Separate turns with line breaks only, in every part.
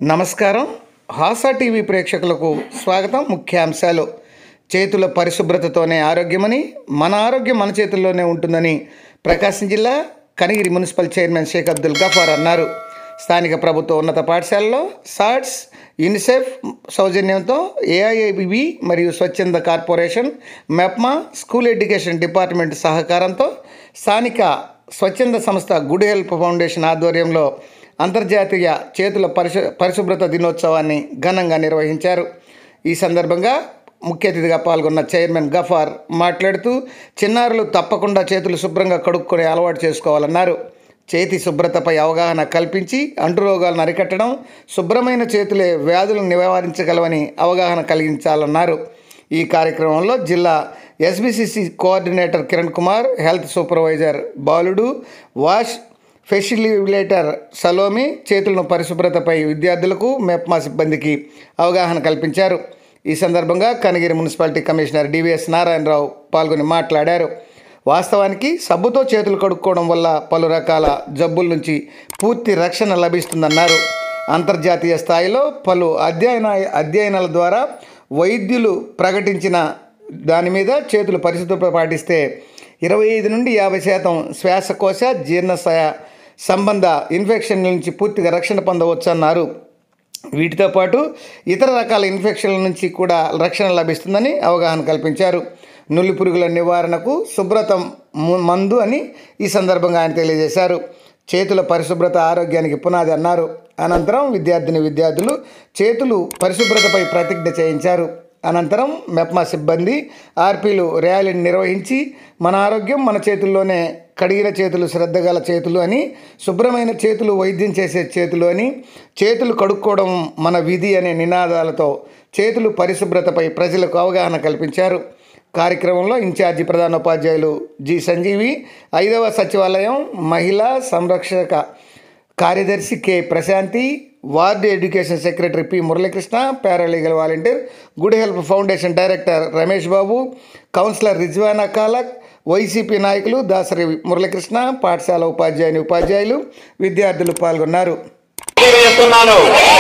నమస్కారం హాసా టీవీ ప్రేక్షకులకు స్వాగతం ముఖ్యాంశాలు చేతుల పరిశుభ్రతతోనే ఆరోగ్యమని మన ఆరోగ్యం మన చేతుల్లోనే ఉంటుందని ప్రకాశం జిల్లా కనిగిరి మున్సిపల్ చైర్మన్ షేక్ అబ్దుల్ గఫార్ అన్నారు స్థానిక ప్రభుత్వ ఉన్నత పాఠశాలలో సాట్స్ యూనిసెఫ్ సౌజన్యంతో ఏఐఐబిబి మరియు స్వచ్ఛంద corporation MEPMA school education department సహకారంతో స్థానిక స్వచ్ఛంద సంస్థ గుడ్ హెల్ప్ ఫౌండేషన్ ఆధ్వర్యంలో అంతర్జాతీయ చేతుల పరిశు పరిశుభ్రత దినోత్సవాన్ని ఘనంగా నిర్వహించారు ఈ సందర్భంగా ముఖ్య అతిథిగా పాల్గొన్న చైర్మన్ గఫార్ మాట్లాడుతూ చిన్నారులు తప్పకుండా చేతులు శుభ్రంగా కడుక్కొని అలవాటు చేసుకోవాలన్నారు చేతి శుభ్రతపై అవగాహన కల్పించి అంటురోగాలను అరికట్టడం శుభ్రమైన చేతులే వ్యాధులను నివారించగలవని అవగాహన కలిగించాలన్నారు ఈ కార్యక్రమంలో జిల్లా SBCC coordinator Kiran Kumar health supervisor బాలుడు వాష్ ఫెసిలిటేటర్ సలోమి చేతులను పరిశుభ్రతపై విద్యార్థులకు మెప్మా సిబ్బందికి అవగాహన కల్పించారు ఈ సందర్భంగా Kanagiri municipality commissioner DVS Narayanarao పాల్గొని మాట్లాడారు వాస్తవానికి సబ్బుతో చేతులు కడుక్కోవడం వల్ల పలు రకాల జబ్బుల నుంచి పూర్తి రక్షణ లభిస్తుందన్నారు అంతర్జాతీయ స్థాయిలో పలు అధ్యయన అధ్యయనాల ద్వారా వైద్యులు ప్రకటించిన దాని మీద చేతులు పరిశుభ్రత పాటిస్తే ఇరవై ఐదు నుండి యాభై శాతం శ్వాసకోశ జీర్ణశయ సంబంధ ఇన్ఫెక్షన్ల నుంచి పూర్తిగా రక్షణ పొందవచ్చు అన్నారు వీటితో పాటు ఇతర రకాల ఇన్ఫెక్షన్ల నుంచి కూడా రక్షణ లభిస్తుందని అవగాహన కల్పించారు నులి పురుగుల నివారణకు శుభ్రత ము- మందు అని ఈ సందర్భంగా ఆయన తెలియజేశారు చేతుల పరిశుభ్రత ఆరోగ్యానికి పునాది అన్నారు అనంతరం విద్యార్థిని విద్యార్థులు చేతులు పరిశుభ్రతపై ప్రతిజ్ఞ చేయించారు అనంతరం మెప్మా సిబ్బంది ఆర్పీలు ర్యాలీని నిర్వహించి మన ఆరోగ్యం మన చేతుల్లోనే కడిగిన చేతులు శ్రద్ధగల చేతులు అని శుభ్రమైన చేతులు వైద్యం చేసే చేతులు అని చేతులు కడుక్కోవడం మన విధి అనే నినాదాలతో చేతులు పరిశుభ్రతపై ప్రజలకు అవగాహన కల్పించారు కార్యక్రమంలో ఇన్ఛార్జి ప్రధానోపాధ్యాయులు జి సంజీవి ఐదవ సచివాలయం మహిళా సంరక్షక కార్యదర్శి K Prashanthi ward education secretary P Muralikrishna paralegal volunteer good help foundation director Ramesh Babu councillor Rizwana కాలక్ వైసీపీ నాయకులు దాసరి మురళీకృష్ణ పాఠశాల ఉపాధ్యాయుని ఉపాధ్యాయులు విద్యార్థులు పాల్గొన్నారు
తెలియజేస్తున్నాను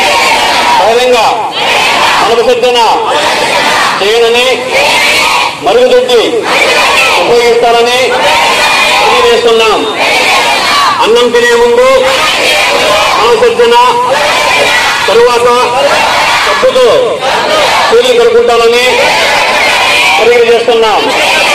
ధైర్యంగా మనసుద్దన చేయనని మరుగుదొడ్డి ఉపయోగిస్తారని తెలియజేస్తున్నాం అన్నం తినే ముందు మనసుద్దన తరువాత సబ్బుతో చేతులు కలుపుకుంటారని తెలియజేస్తున్నాం